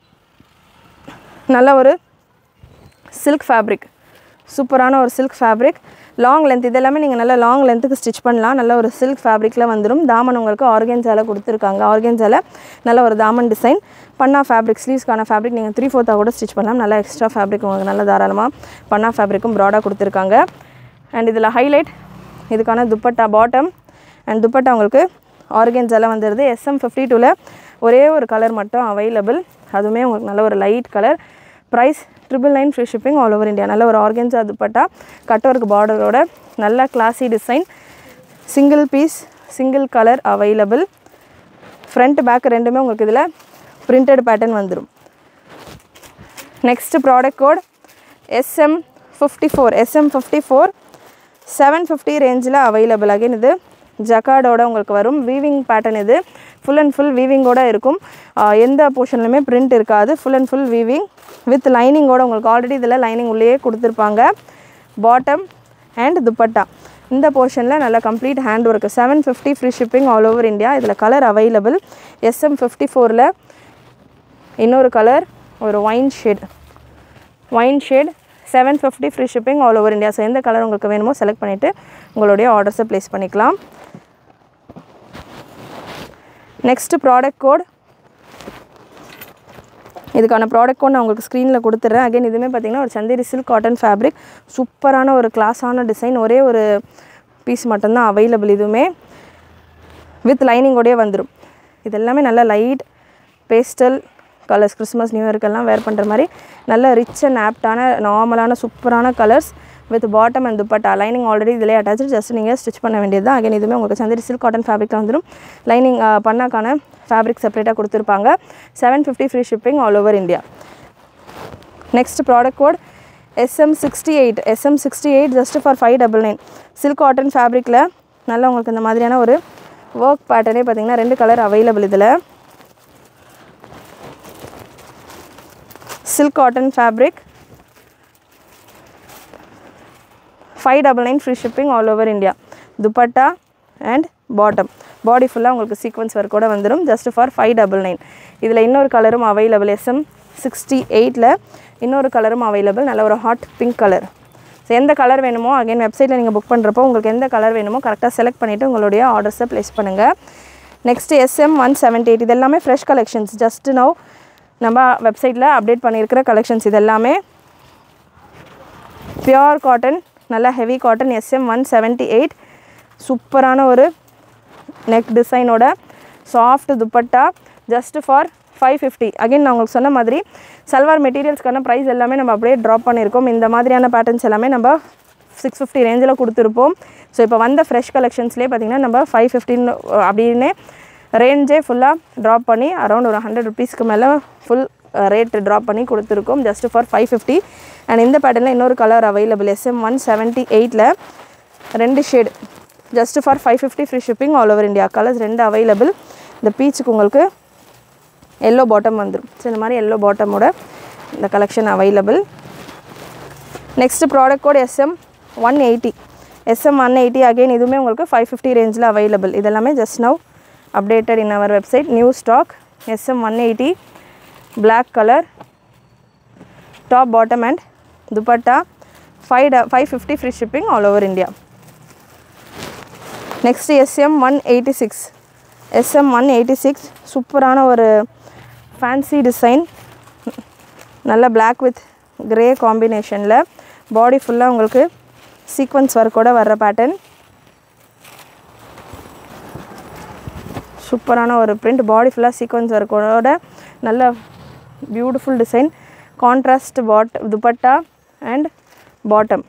Speaker 1: நல்ல ஒரு சில்க் ஃபேப்ரிக் சூப்பரான ஒரு சில்க் ஃபேப்ரிக் லாங் லென்த் இதெல்லாமே நீங்கள் நல்லா லாங் லென்த்துக்கு ஸ்டிச் பண்ணலாம் நல்ல ஒரு சில்க் ஃபேப்ரிக்கில் வந்துடும் தாமன் உங்களுக்கு ஆர்கென்ஸால கொடுத்துருக்காங்க ஆர்கென்ஸால நல்ல ஒரு தாமன் டிசைன் பண்ணா ஃபேப்ரிக் ஸ்லீவ்ஸ்க்கான ஃபேப்ரிக் நீங்கள் த்ரீ ஃபோர்த்தாக கூட ஸ்டிச் பண்ணலாம் நல்லா எக்ஸ்ட்ரா ஃபேப்ரிக் உங்களுக்கு நல்ல தாராளமாக பண்ணா ஃபேப்ரிக்கும் ப்ராடாக கொடுத்துருக்காங்க அண்ட் இதில் ஹைலைட் இதுக்கான துப்பட்டா பாட்டம் அண்ட் துப்பட்டா உங்களுக்கு ஆர்கென்ஸால வந்துடுது எஸ்எம் ஃபிஃப்டி டூவில் ஒரே ஒரு கலர் மட்டும் அவைலபிள் அதுவுமே உங்களுக்கு நல்ல ஒரு light colour price triple nine free shipping all over India நல்ல ஒரு ஆர்கென்ஸா துப்பட்டா கட் ஒர்க் பார்டரோட நல்ல classy design single piece single colour available front back ரெண்டுமே உங்களுக்கு இதில் பிரிண்டட் பேட்டர்ன் வந்துடும் next product code SM fifty four SM fifty four seven fifty ரேஞ்சில் available again இது ஜக்கார்டோட உங்களுக்கு வரும் வீவிங் பேட்டர்ன் இது ஃபுல் அண்ட் ஃபுல் வீவிங்கோட இருக்கும் ஆஹ் எந்த போர்ஷன்லையுமே பிரிண்ட் இருக்காது full and full weaving with லைனிங்கோட உங்களுக்கு ஆல்ரெடி இதில் லைனிங் உள்ளேயே கொடுத்துருப்பாங்க பாட்டம் அண்ட் துப்பட்டா இந்த போர்ஷனில் நல்ல complete hand work seven fifty free shipping all over India இதில் கலர் அவைலபிள் எஸ்எம் ஃபிஃப்டி ஃபோரில் இன்னொரு கலர் ஒரு wine shade wine shade seven fifty free shipping all over India so எந்த கலர் உங்களுக்கு வேணுமோ செலக்ட் பண்ணிவிட்டு உங்களுடைய ஆர்டர்ஸை ப்ளேஸ் பண்ணிக்கலாம் நெக்ஸ்ட் ப்ராடக்ட் கோட் இதுக்கான ப்ராடக்ட் கோட் நான் உங்களுக்கு ஸ்க்ரீனில் கொடுத்துட்றேன் அகைன் இதுவுமே பார்த்தீங்கன்னா ஒரு சந்தேரி சில்க் காட்டன் ஃபேப்ரிக் சூப்பரான ஒரு கிளாஸான டிசைன் ஒரே ஒரு பீஸ் மட்டும்தான் அவைலபிள் இதுவுமே வித் லைனிங்கோடயே வந்துடும் இது எல்லாமே நல்ல light pastel colours Christmas new இயர்க்கெல்லாம் வேர் பண்ணுற மாதிரி நல்ல ரிச் அண்ட் ஆப்டான நார்மலான சூப்பரான colours with bottom and dupatta lining already இதிலே அட்டாச்சு ஜஸ்ட் நீங்கள் ஸ்டிச் பண்ண வேண்டியது தான் அகைன் இதுவுமே உங்களுக்கு சந்தரி சில்க் காட்டன் ஃபேப்ரிக்கில் வந்துடும் லைனிங் பண்ணாக்கான ஃபேப்ரிக் செப்பரேட்டாக கொடுத்துருப்பாங்க seven fifty free shipping all over India next product code SM sixty eight SM sixty eight just for five double nine silk cotton ஃபேப்ரிக்கில் நல்லா உங்களுக்கு இந்த மாதிரியான ஒரு ஒர்க் பேட்டர்னே பார்த்தீங்கன்னா ரெண்டு கலர் அவைலபிள் இதில் silk cotton fabric five double nine free shipping all over India dupatta and bottom body ஃபுல்லாக உங்களுக்கு சீக்வன்ஸ் ஒர்க்கோட வந்துடும் just for five double nine இதில் இன்னொரு கலரும் அவைலபிள் எஸ்எம் சிக்ஸ்டி எயிட்டில் இன்னொரு கலரும் அவைலபிள் நல்ல ஒரு ஹாட் பிங்க் கலர் ஸோ எந்த கலர் வேணுமோ அகைன் வெப்சைட்டில் நீங்கள் புக் பண்ணுறப்போ உங்களுக்கு எந்த கலர் வேணுமோ கரெக்டாக செலக்ட் பண்ணிவிட்டு உங்களுடைய ஆர்டர்ஸை ப்ளேஸ் பண்ணுங்கள் next SM one seventy eight இது எல்லாமே ஃப்ரெஷ் கலெக்ஷன்ஸ் ஜஸ்ட் நவ் நம்ம வெப்சைட்டில் அப்டேட் பண்ணியிருக்கிற கலெக்ஷன்ஸ் இது எல்லாமே பியோர் காட்டன் நல்லா heavy cotton SM one seventy eight சூப்பரான ஒரு நெக் டிசைனோட soft dupatta just for five fifty again நான் உங்களுக்கு சொன்ன மாதிரி சல்வார் மெட்டீரியல்ஸ்க்கான ப்ரைஸ் எல்லாமே நம்ம அப்படியே ட்ராப் பண்ணியிருக்கோம் இந்த மாதிரியான பேட்டர்ன்ஸ் எல்லாமே நம்ம சிக்ஸ் ஃபிஃப்டி ரேஞ்சில் கொடுத்துருப்போம் ஸோ இப்போ வந்த ஃப்ரெஷ் கலெக்ஷன்ஸ்லேயே பார்த்தீங்கன்னா நம்ம ஃபைவ் ஃபிஃப்டின் அப்படின்னு ரேஞ்சே ஃபுல்லாக ட்ராப் பண்ணி அரௌண்ட் ஒரு ஹண்ட்ரட் ருபீஸ்க்கு மேலே ஃபுல் ரேட் ட்ராப் பண்ணி கொடுத்துருக்கோம் just for five fifty and இந்த பேட்டர்னில் இன்னொரு colour available SM one seventy எயிட்டில் ரெண்டு shade just for five fifty free shipping all over India colours ரெண்டு அவைலபிள் இந்த பீச்சுக்கு உங்களுக்கு எல்லோ பாட்டம் வந்துடும் ஸோ இந்த மாதிரி எல்லோ பாட்டமோட இந்த collection available next product code SM one eighty SM one eighty again இதுவுமே உங்களுக்கு ஃபைவ் ஃபிஃப்டி ரேஞ்சில் அவைலபிள் இதெல்லாமே just now updated in our website new stock SM one eighty black colour top bottom and dupatta five ட five fifty free shipping all over India next SM one eighty six SM one eighty six சூப்பரான ஒரு fancy design நல்ல Black with grey காம்பினேஷனில் body ஃபுல்லாக உங்களுக்கு sequins ஒர்க்கோட வர்ற pattern சூப்பரான ஒரு பிரிண்ட் பாடி ஃபுல்லாக சீக்வன்ஸ் ஒர்க்கோட நல்ல பியூட்டிஃபுல் டிசைன் கான்ட்ராஸ்ட் பாட் dupatta and bottom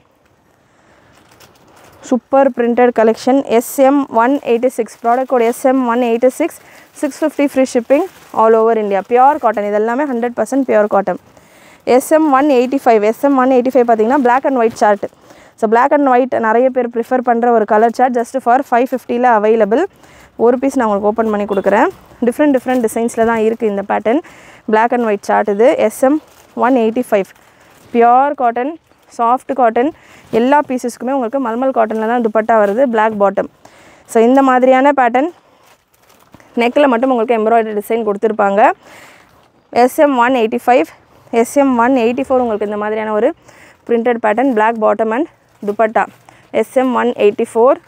Speaker 1: super printed collection SM one eighty six product code SM one eighty six six fifty free shipping all over India pure cotton இது எல்லாமே hundred percent pure cotton SM one eighty five SM one eighty five பார்த்தீங்கன்னா black and white chart so black and white நிறைய பேர் prefer பண்ணுற ஒரு colour chart just for five ஃபிஃப்டியில் available ஒரு piece நான் உங்களுக்கு ஓப்பன் பண்ணி கொடுக்குறேன் டிஃப்ரெண்ட் டிஃப்ரெண்ட் டிசைன்ஸில் தான் இருக்குது இந்த pattern black and white chart இது SM one eighty five pure cotton soft cotton எல்லா பீசஸ்க்குமே உங்களுக்கு மல்மல் காட்டனில் தான் துப்பட்டா வருது Black பாட்டம் ஸோ இந்த மாதிரியான பேட்டர்ன் நெக்கில் மட்டும் உங்களுக்கு எம்ப்ராய்டரி டிசைன் கொடுத்துருப்பாங்க SM one eighty five SM one eighty four உங்களுக்கு இந்த மாதிரியான ஒரு printed pattern Black bottom and dupatta SM one eighty four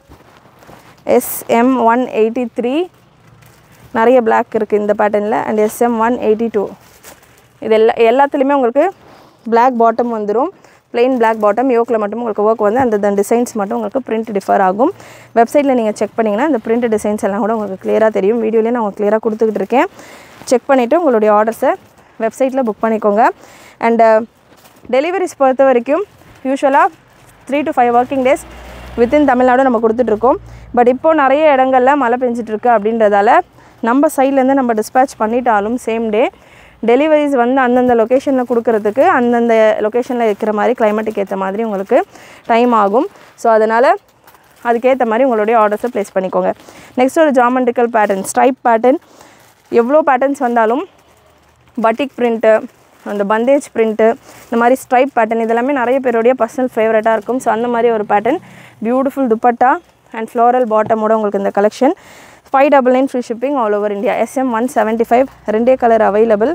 Speaker 1: SM one eighty three நிறைய பிளாக் இருக்குது இந்த பேட்டர்னில் and SM one eighty two இது எல்லா எல்லாத்துலேயுமே உங்களுக்கு Black பாட்டம் வந்துடும் plain Black பாட்டம் யோக்கில் மட்டும் உங்களுக்கு ஒர்க் வந்து அந்த டிசைன்ஸ் மட்டும் உங்களுக்கு பிரிண்ட் டிஃபர் ஆகும் வெப்சைட்டில் நீங்கள் செக் பண்ணிங்கன்னா இந்த பிரிண்ட் டிசைன்ஸ் எல்லாம் கூட உங்களுக்கு கிளியராக தெரியும் வீடியோலேயே நான் உங்களுக்கு கிளியராக கொடுத்துக்கிட்டு இருக்கேன் செக் பண்ணிவிட்டு உங்களுடைய ஆர்டர்ஸை வெப்சைட்டில் புக் பண்ணிக்கோங்க அண்டு டெலிவரிஸ் பொறுத்த வரைக்கும் யூஸ்வலாக three to five working days within Tamil Nadu நம்ம கொடுத்துட்ருக்கோம் பட் இப்போது நிறைய இடங்கள்ல மழை பெஞ்சிட்டு இருக்கு அப்படின்றதால நம்ம சைட்லேருந்து நம்ம டிஸ்பேச் பண்ணிட்டாலும் சேம் டே டெலிவரிஸ் வந்து அந்தந்த லொக்கேஷனில் கொடுக்கறதுக்கு அந்தந்த லொக்கேஷனில் இருக்கிற மாதிரி கிளைமேட்டுக்கு ஏற்ற மாதிரி உங்களுக்கு டைம் ஆகும் ஸோ அதனால் அதுக்கேற்ற மாதிரி உங்களுடைய ஆர்டர்ஸை ப்ளேஸ் பண்ணிக்கோங்க நெக்ஸ்ட் ஒரு ஜாமெண்ட்ரிக்கல் பேட்டர்ன் ஸ்ட்ரைப் பேட்டர்ன் எவ்வளோ பேட்டர்ன்ஸ் வந்தாலும் பட்டிக் பிரிண்ட்டு அந்த பந்தேஜ் பிரிண்ட்டு இந்த மாதிரி ஸ்ட்ரைப் பேட்டர்ன் இதெல்லாமே நிறைய பேருடைய பர்சனல் ஃபேவரட்டாக இருக்கும் ஸோ அந்த மாதிரி ஒரு pattern beautiful dupatta and floral பாட்டமோட உங்களுக்கு இந்த collection five double nine free shipping all over India SM one seventy five ரெண்டே கலர் அவைலபிள்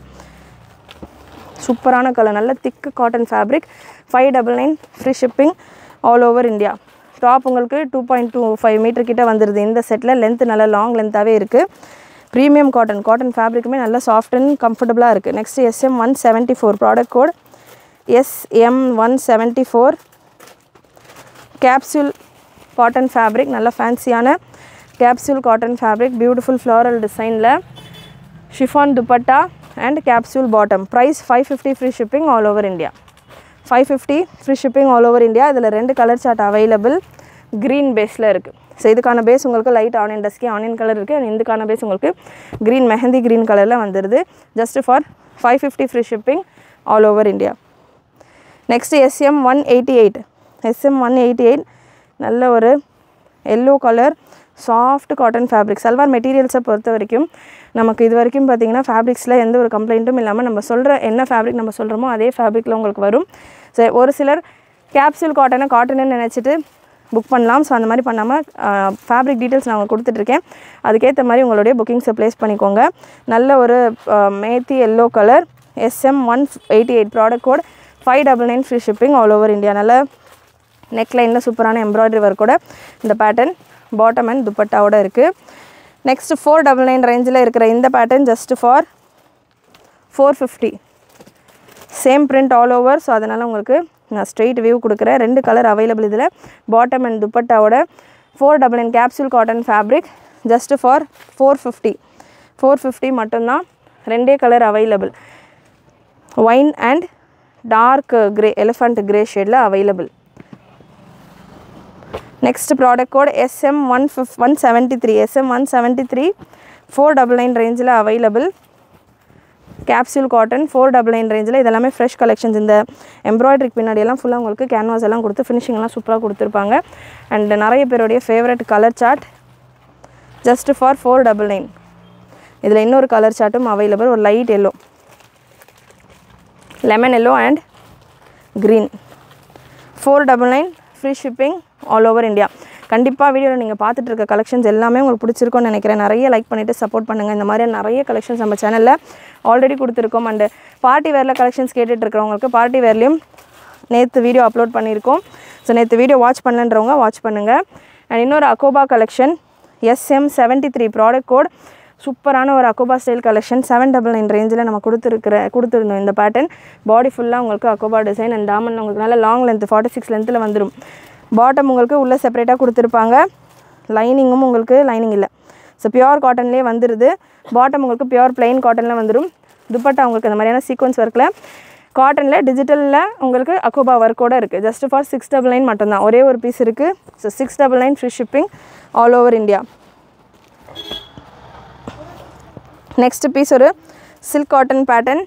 Speaker 1: சூப்பரான கலர் நல்ல thick cotton fabric five double nine free shipping all over India top உங்களுக்கு two point two five metre கிட்ட வந்துடுது இந்த செட்டில் length நல்லா long லென்த்தாகவே இருக்குது ப்ரீமியம் காட்டன் காட்டன் ஃபேப்ரிக்குமே நல்லா சாஃப்ட் அண்ட் கம்ஃபர்டபுளாக இருக்குது next SM one seventy four product code SM one seventy four capsule cotton fabric நல்ல ஃபேன்சியான capsule cotton fabric beautiful floral டிசைனில் chiffon dupatta and capsule bottom price five fifty free shipping all over India five fifty free shipping all over India இதில் ரெண்டு colour chart available green பேஸில் இருக்குது so இதுக்கான base உங்களுக்கு light onion dusky onion colour இருக்குது and இதுக்கான base உங்களுக்கு green mehndi green கலரில் வந்துடுது just for five fifty free shipping all over India next SM one eighty eight SM one eighty eight நல்ல ஒரு yellow colour soft cotton fabric salwar மெட்டீரியல்ஸை பொறுத்த வரைக்கும் நமக்கு இது வரைக்கும் பார்த்தீங்கன்னா ஃபேப்ரிக்ஸில் எந்த ஒரு கம்ப்ளைண்ட்டும் இல்லாமல் நம்ம சொல்கிற என்ன ஃபேப்ரிக் நம்ம சொல்கிறோமோ அதே ஃபேப்ரிக்கில் உங்களுக்கு வரும் ஸோ ஒரு சிலர் கேப்சூல் காட்டனை காட்டன்னு நினச்சிட்டு புக் பண்ணலாம் ஸோ அந்த மாதிரி பண்ணாமல் ஃபேப்ரிக் டீட்டெயில்ஸ் நான் உங்களுக்கு கொடுத்துட்ருக்கேன் அதுக்கேற்ற மாதிரி உங்களுடைய புக்கிங்ஸை ப்ளேஸ் பண்ணிக்கோங்க நல்ல ஒரு methi yellow colour SM one eighty eight product code five double nine free shipping all over India நல்ல நெக்லைனில் சூப்பரான எம்ப்ராய்டரி ஒர்க்கோட இந்த பேட்டர்ன் பாட்டம் அண்ட் துப்பட்டாவோட இருக்குது நெக்ஸ்ட் ஃபோர் டபுள் நைன் ரேஞ்சில் இருக்கிற இந்த pattern just for four fifty same print all over so அதனால் உங்களுக்கு நான் ஸ்ட்ரெயிட் வியூ கொடுக்குறேன் ரெண்டு கலர் அவைலபிள் இதில் பாட்டம் அண்ட் துப்பட்டாவோட four double nine capsule cotton fabric just for four fifty four fifty மட்டும்தான் ரெண்டே colour available wine and dark grey elephant grey ஷேடில் available next product code SM one ஃபிஃப் one seventy three SM one seventy three four double nine ரேஞ்சில் available capsule cotton four double nine ரேஞ்சில் இதெல்லாமே fresh collections இந்த எம்ப்ராய்டரிக்கு பின்னாடி எல்லாம் ஃபுல்லாக உங்களுக்கு கேன்வாஸ் எல்லாம் கொடுத்து ஃபினிஷிங்லாம் சூப்பராக கொடுத்துருப்பாங்க அண்ட் நிறைய பேருடைய favourite colour chart just for four double nine இதில் இன்னொரு கலர் சார்ட்டும் அவைலபிள் ஒரு light yellow lemon yellow and green four double nine free shipping all over India கண்டிப்பாக வீடியோவில் நீங்கள் பார்த்துட்டு இருக்க கலெக்ஷன்ஸ் எல்லாமே உங்களுக்கு பிடிச்சிருக்கும்னு நினைக்கிறேன் நிறைய லைக் பண்ணிவிட்டு சப்போர்ட் பண்ணுங்கள் இந்த மாதிரி நிறைய கலெக்ஷன்ஸ் நம்ம சேனலில் ஆல்ரெடி கொடுத்துருக்கோம் அண்டு பார்ட்டி வேரில் கலெக்ஷன்ஸ் கேட்டுட்டு இருக்கிறவங்களுக்கு பார்ட்டி வேர்லேயும் நேற்று வீடியோ அப்லோட் பண்ணியிருக்கோம் ஸோ நேற்று வீடியோ வாட்ச் பண்ணலன்றவங்க வாட்ச் பண்ணுங்கள் அண்ட் இன்னொரு அக்கோபா collection SM seventy three product code சூப்பரான ஒரு அக்கோபா style collection seven double nine ரேஞ்சில் நம்ம கொடுத்துருக்குற கொடுத்துருந்தோம் இந்த பேட்டர்ன் பாடி ஃபுல்லாக உங்களுக்கு அக்கோபா டிசைன் அண்ட் டாமன் உங்களுக்கு நல்ல லாங் லென்த் ஃபார்ட்டி சிக்ஸ் லென்த்தில் வந்துடும் பாட்டம் உங்களுக்கு உள்ளே செப்பரேட்டாக கொடுத்துருப்பாங்க லைனிங்கும் உங்களுக்கு லைனிங் இல்லை ஸோ பியூர் காட்டன்லேயே வந்துடுது பாட்டம் உங்களுக்கு பியூர் plain காட்டனில் வந்துடும் துப்பட்டா உங்களுக்கு இந்த மாதிரியான சீக்வன்ஸ் ஒர்க்கில் காட்டனில் டிஜிட்டலில் உங்களுக்கு அக்கோபா ஒர்க்கோட இருக்குது just for six double nine மட்டும்தான் ஒரே ஒரு பீஸ் இருக்குது so six double nine free shipping all over India next piece ஒரு silk cotton pattern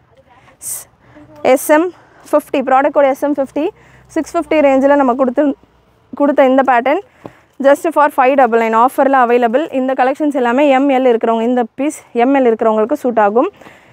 Speaker 1: SM fifty ப்ராடக்டோட எஸ்எம் ஃபிஃப்டி சிக்ஸ் ஃபிஃப்டி ரேஞ்சில் நம்ம கொடுத்து கொடுத்த இந்த pattern just for five double nine ஆஃபரில் அவைலபிள் இந்த கலெக்ஷன்ஸ் எல்லாமே எம்எல் இருக்கிறவங்க இந்த பீஸ் எம்எல் இருக்கிறவங்களுக்கு சூட் ஆகும்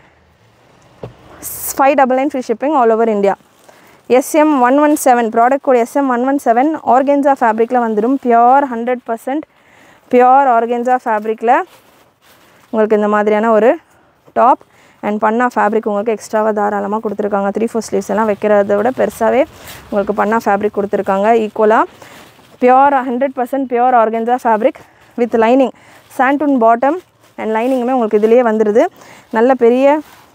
Speaker 1: five double nine free shipping all over India SM one one seven product code SM one one seven organza ஃபேப்ரிக்கில் வந்துடும் pure hundred percent pure organza ஃபேப்ரிக்கில் உங்களுக்கு இந்த மாதிரியான ஒரு டாப் அண்ட் பண்ணா ஃபேப்ரிக் உங்களுக்கு எக்ஸ்ட்ராவாக தாராளமாக கொடுத்துருக்காங்க த்ரீ ஃபோர் ஸ்லீவ்ஸ் எல்லாம் வைக்கிறத விட பெருசாகவே உங்களுக்கு பண்ணா ஃபேப்ரிக் கொடுத்துருக்காங்க ஈக்குவலாக pure hundred percent pure organza fabric with lining santoon bottom and லைனிங்குமே உங்களுக்கு இதுலேயே வந்துடுது நல்ல பெரிய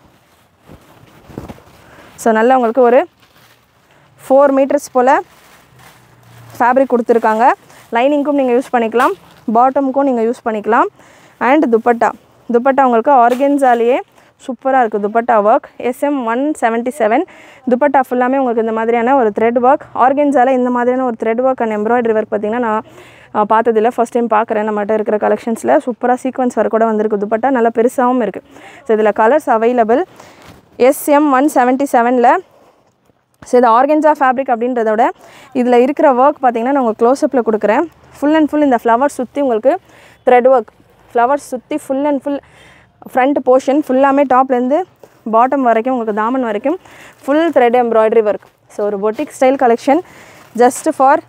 Speaker 1: ஸோ நல்ல உங்களுக்கு ஒரு ஃபோர் மீட்டர்ஸ் போல் ஃபேப்ரிக் கொடுத்துருக்காங்க லைனிங்க்கும் நீங்கள் யூஸ் பண்ணிக்கலாம் பாட்டமுக்கும் நீங்கள் யூஸ் பண்ணிக்கலாம் அண்ட் துப்பட்டா துப்பட்டா உங்களுக்கு ஆர்கென்ஸாலேயே சூப்பராக இருக்குது dupatta work SM one seventy seven dupatta ஃபுல்லாமே உங்களுக்கு இந்த மாதிரியான ஒரு த்ரெட் ஒர்க் ஆர்கென்ஸால இந்த மாதிரியான ஒரு thread work and embroidery work பார்த்திங்கன்னா நான் அஹ், பார்த்ததில்ல ஃபஸ்ட் டைம் பார்க்குறேன் நம்மகிட்ட இருக்கிற கலெக்ஷன்ஸில் சூப்பராக சீக்வன்ஸ் ஒர்க் கூட வந்திருக்கு துப்பட்டா நல்லா பெருசாகவும் இருக்குது ஸோ இதில் colours available SM one seventy செவனில் ஸோ இது ஆர்கென்ஜா ஃபேப்ரிக் அப்படின்றத விட இதில் இருக்கிற ஒர்க் பார்த்தீங்கன்னா நான் உங்களுக்கு க்ளோஸ்அப்பில் கொடுக்குறேன் ஃபுல் அண்ட் ஃபுல் இந்த ஃப்ளவர்ஸ் சுற்றி உங்களுக்கு த்ரெட் ஒர்க் ஃப்ளவர்ஸ் சுற்றி full and full front portion ஃபுல்லாமே டாப்லேருந்து பாட்டம் வரைக்கும் உங்களுக்கு தாமன் வரைக்கும் full thread embroidery work so ஒரு boutique style collection just for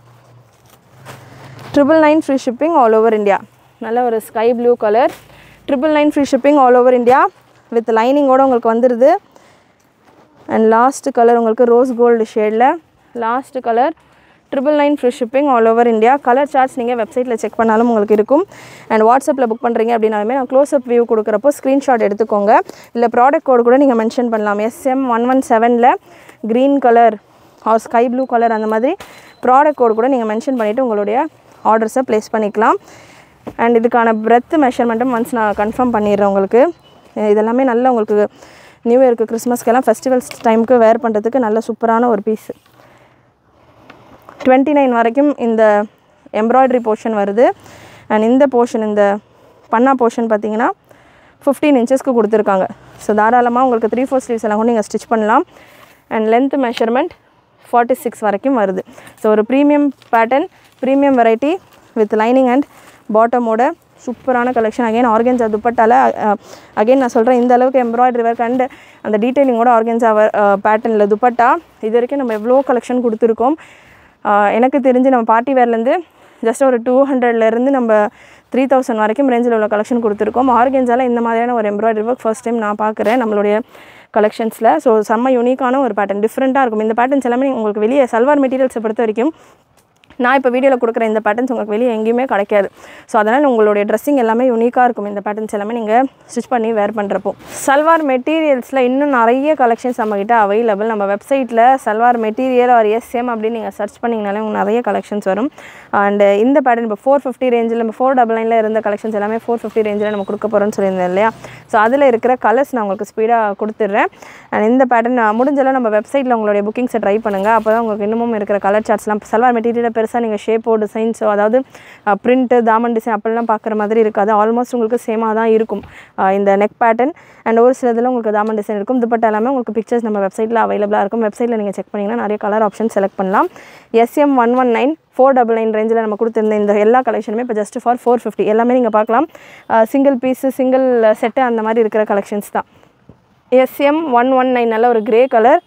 Speaker 1: triple nine free shipping all over India நல்ல ஒரு sky blue colour triple nine free shipping all over India with லைனிங்கோட உங்களுக்கு வந்துடுது அண்ட் லாஸ்ட் கலர் உங்களுக்கு rose gold ஷேடில் last colour triple nine free shipping all over India colour charts நீங்கள் வெப்சைட்டில் check பண்ணாலும் உங்களுக்கு இருக்கும் அண்ட் வாட்ஸ்அப்பில் புக் பண்ணுறீங்க அப்படின்னாலுமே நான் க்ளோஸ்அப் வியூ கொடுக்குறப்போ ஸ்க்ரீன்ஷாட் எடுத்துக்கோங்க இல்லை ப்ராடக்ட் கோட் கூட நீங்கள் மென்ஷன் பண்ணலாம் எஸ்எம் ஒன் ஒன் செவனில் green colour or sky blue colour அந்த மாதிரி ப்ராடக்ட் கோட் கூட நீங்கள் மென்ஷன் பண்ணிவிட்டு உங்களுடைய ஆர்டர்ஸை ப்ளேஸ் பண்ணிக்கலாம் அண்ட் இதுக்கான பிரெத் மெஷர்மெண்ட்டும் ஒன்ஸ் நான் கன்ஃபார்ம் பண்ணிடுறேன் உங்களுக்கு அஹ் இதெல்லாமே நல்ல உங்களுக்கு நியூ இயருக்கு கிறிஸ்மஸ்க்கெல்லாம் ஃபெஸ்டிவல்ஸ் டைமுக்கு வேர் பண்ணுறதுக்கு நல்ல சூப்பரான ஒரு பீஸ் டுவெண்ட்டி நைன் வரைக்கும் இந்த எம்ப்ராய்டரி போர்ஷன் வருது அண்ட் இந்த போர்ஷன் இந்த பண்ணா போர்ஷன் பார்த்தீங்கன்னா ஃபிஃப்டீன் இன்ச்சஸ்க்கு கொடுத்துருக்காங்க ஸோ தாராளமாக உங்களுக்கு த்ரீ ஃபோர் ஸ்லீவ்ஸ் எல்லாம் கூட நீங்கள் ஸ்டிச் பண்ணலாம் and length measurement forty six வரைக்கும் வருது ஸோ ஒரு premium pattern premium variety with lining and பாட்டமோட சூப்பரான கலெக்ஷன் அகைன் ஆர்கென்ஸா துப்பட்டால அகைன் நான் சொல்கிறேன் இந்த அளவுக்கு எம்ப்ராய்டரி ஒர்க் அண்ட் அந்த டீட்டெயிலிங்கோட ஆர்கென்ஸா பேட்டர்னில் துப்பட்டா இது வரைக்கும் நம்ம எவ்வளோ கலெக்ஷன் கொடுத்துருக்கோம் ஆஹ் எனக்கு தெரிஞ்சு நம்ம பார்ட்டி வேர்லேருந்து ஜஸ்ட் ஒரு டூ ஹண்ட்ரட்லேருந்து நம்ம த்ரீ தௌசண்ட் வரைக்கும் ரேஞ்சில் உள்ள கலெக்ஷன் கொடுத்துருக்கோம் ஆர்கென்ஸால இந்த மாதிரியான ஒரு எம்ப்ராய்டரி ஒர்க் ஃபர்ஸ்ட் டைம் நான் பார்க்குறேன் நம்மளுடைய கலெக்ஷன்ஸில் ஸோ செம்ம யூனிக்கான ஒரு பேட்டர்ன் டிஃப்ரெண்ட்டாக இருக்கும் இந்த பேட்டர்ன்ஸ் எல்லாமே உங்களுக்கு வெளியே சல்வார் மெட்டீரியல்ஸை பொறுத்த வரைக்கும் நான் இப்போ வீடியோவில் கொடுக்குற இந்த பேட்டர்ன்ஸ் உங்களுக்கு வெளியே எங்கேயுமே கிடைக்காது ஸோ அதனால் உங்களுடைய ட்ரெஸ்ஸிங் எல்லாமே யூனிக்காக இருக்கும் இந்த பேட்டர்ன்ஸ் எல்லாமே நீங்கள் ஸ்டிச் பண்ணி வேர் பண்ணுறப்போ சல்வார் மெட்டீரியல்ஸில் இன்னும் நிறைய கலெக்ஷன்ஸ் நம்மக்கிட்ட அவைலபிள் நம்ம வெப்சைட்டில் சல்வார் மெட்டீரியல் ஆர் எஸ்எம் அப்படின்னு நீங்கள் சர்ச் பண்ணிங்கனாலே உங்களுக்கு நிறைய கலெக்ஷன்ஸ் வரும் அண்ட் இந்த பேட்டர்ன் இப்போ ஃபோர் ஃபிஃப்டி ரேஞ்சில் நம்ம ஃபோர் டபுள் நைனில் இருந்த கலெக்ஷன்ஸ் எல்லாமே ஃபோர் ஃபிஃப்டி ரேஞ்சில் நம்ம கொடுக்க போகிறோம்னு சொல்லியிருந்தேன் இல்லையா ஸோ அதில் இருக்கிற கலர்ஸ் நான் உங்களுக்கு ஸ்பீடாக கொடுத்துட்றேன் அண்ட் இந்த பேட்டர்ன் முடிஞ்சளவு நம்ம வெப்சைட்டில் உங்களுடைய புக்கிங்ஸை ட்ரை பண்ணுங்கள் அப்போ தான் உங்களுக்கு இன்னமும் இருக்கிற கலர் சார்ட்ஸ்லாம் சல்வார் மெட்டீரியலை பெருசாக நீங்கள் ஷேப்போ டிசைன்ஸோ அதாவது பிரிண்ட்டு தாமன் டிசைன் அப்படிலாம் பார்க்குற மாதிரி இருக்காது ஆல்மோஸ்ட் உங்களுக்கு சேமாக தான் இருக்கும் அஹ் இந்த நெக் பேட்டர்ன் அண்ட் ஒரு சில இதில் உங்களுக்கு தாமன் டிசைன் இருக்கும் துப்பட்டா எல்லாமே உங்களுக்கு பிக்சர்ஸ் நம்ம வெப்சைட்டில் அவைலபிளாக இருக்கும் வெப்சைட்டில் நீங்கள் செக் பண்ணிங்கன்னா நிறைய கலர் ஆப்ஷன் செலக்ட் பண்ணலாம் SM one one nine four double nine ரேஞ்சில் நம்ம கொடுத்துருந்த இந்த எல்லா கலெக்ஷனுமே இப்போ ஜஸ்ட் ஃபார் ஃபோர் ஃபிஃப்டி எல்லாமே நீங்கள் பார்க்கலாம் சிங்கிள் பீஸு சிங்கிள் செட்டு அந்த மாதிரி இருக்கிற கலெக்ஷன்ஸ் தான் எஸ்எம் ஒன் ஒன் நைன் நல்ல ஒரு grey colour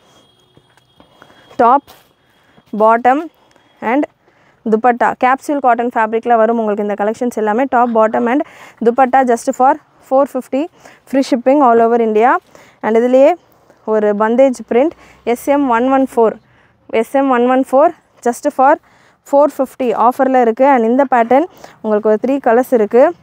Speaker 1: top bottom and dupatta capsule cotton ஃபேப்ரிக்கில் வரும் உங்களுக்கு இந்த கலெக்ஷன்ஸ் எல்லாமே top bottom and dupatta just for four fifty free shipping all over India and இதுலேயே ஒரு bandhej print SM one one four SM one one four just for four fifty ஆஃபரில் இருக்குது and இந்த பேட்டர்ன் உங்களுக்கு ஒரு த்ரீ கலர்ஸ் இருக்குது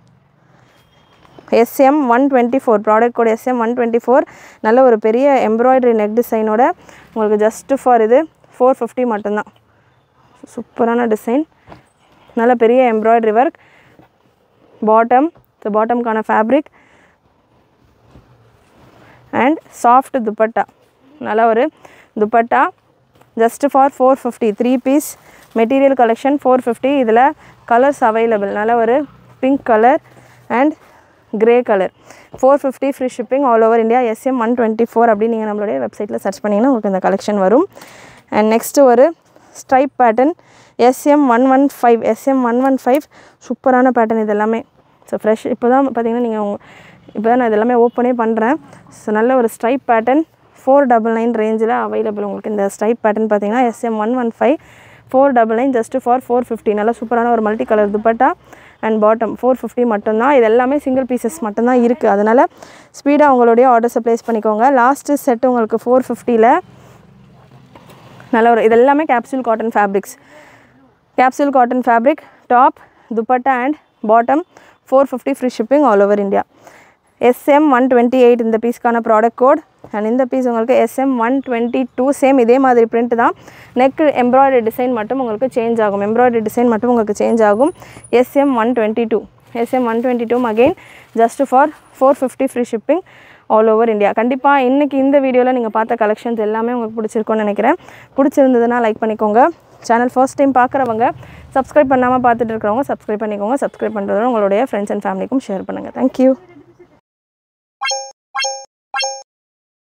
Speaker 1: SM one twenty four product code SM one twenty four நல்ல ஒரு பெரிய எம்ப்ராய்டரி நெக் டிசைனோட உங்களுக்கு ஜஸ்ட்டு ஃபார் இது ஃபோர் ஃபிஃப்டி மட்டும்தான் சூப்பரான டிசைன் நல்ல பெரிய எம்ப்ராய்டரி ஒர்க் பாட்டம் ஸோ பாட்டம்க்கான ஃபேப்ரிக் அண்ட் சாஃப்ட் துப்பட்டா நல்ல ஒரு dupatta just for four fifty three piece material collection four fifty இதில் கலர்ஸ் அவைலபிள் நல்ல ஒரு pink colour and grey colour four fifty free shipping all over India SM one twenty four அப்படின்னு நீங்கள் நம்மளுடைய வெப்சைட்டில் search பண்ணிங்கன்னா உங்களுக்கு இந்த கலெக்ஷன் வரும் அண்ட் நெக்ஸ்ட்டு ஒரு stripe pattern SM one one five SM one one five சூப்பரான பேட்டர்ன் இது எல்லாமே ஸோ ஃப்ரெஷ் இப்போ தான் பார்த்தீங்கன்னா நீங்கள் இப்போ தான் நான் இது எல்லாமே ஓப்பனே பண்ணுறேன் ஸோ நல்ல ஒரு stripe pattern four double nine ரேஞ்சில் அவைலபிள் உங்களுக்கு இந்த ஸ்ட்ரைப் பேட்டர்ன் பார்த்தீங்கன்னா SM one one five four double nine just for four fifty நல்ல சூப்பரான ஒரு multi colour dupatta and bottom four fifty மட்டும்தான் இது எல்லாமே சிங்கிள் பீசஸ் மட்டும்தான் இருக்குது அதனால் ஸ்பீடாக உங்களுடைய ஆர்டர்ஸை ப்ளேஸ் பண்ணிக்கோங்க லாஸ்ட்டு செட் உங்களுக்கு ஃபோர் ஃபிஃப்டியில் நல்ல ஒரு இது எல்லாமே capsule cotton fabrics capsule cotton fabric top dupatta and bottom four fifty free shipping all over India SM one twenty eight இந்த பீஸ்க்கான ப்ராடக்ட் கோட் அண்ட் இந்த பீஸ் உங்களுக்கு SM one twenty two same இதே மாதிரி பிரிண்ட் தான் நெக் எம்ப்ராய்டரி டிசைன் மட்டும் உங்களுக்கு change ஆகும் எம்ப்ராய்டரி டிசைன் மட்டும் உங்களுக்கு சேஞ்ச் ஆகும் SM one twenty two SM one twenty two again just for four fifty free shipping all over India கண்டிப்பாக இன்றைக்கி இந்த வீடியோவில் நீங்கள் பார்த்த கலெக்ஷன்ஸ் எல்லாமே உங்களுக்கு பிடிச்சிருக்கும்னு நினைக்கிறேன் பிடிச்சிருந்ததுன்னா லைக் பண்ணிக்கோங்க சேனல் ஃபர்ஸ்ட் டைம் பார்க்குறவங்க சப்ஸ்கிரைப் பண்ணாமல் பார்த்துட்டு இருக்கிறவங்க சப்ஸ்கிரைப் பண்ணிக்கோங்க சப்ஸ்கிரைப் பண்ணுறதோட உங்களுடைய ஃப்ரெண்ட்ஸ் அண்ட் ஃபேமிலிக்கும் ஷேர் பண்ணுங்கள் தேங்க்யூ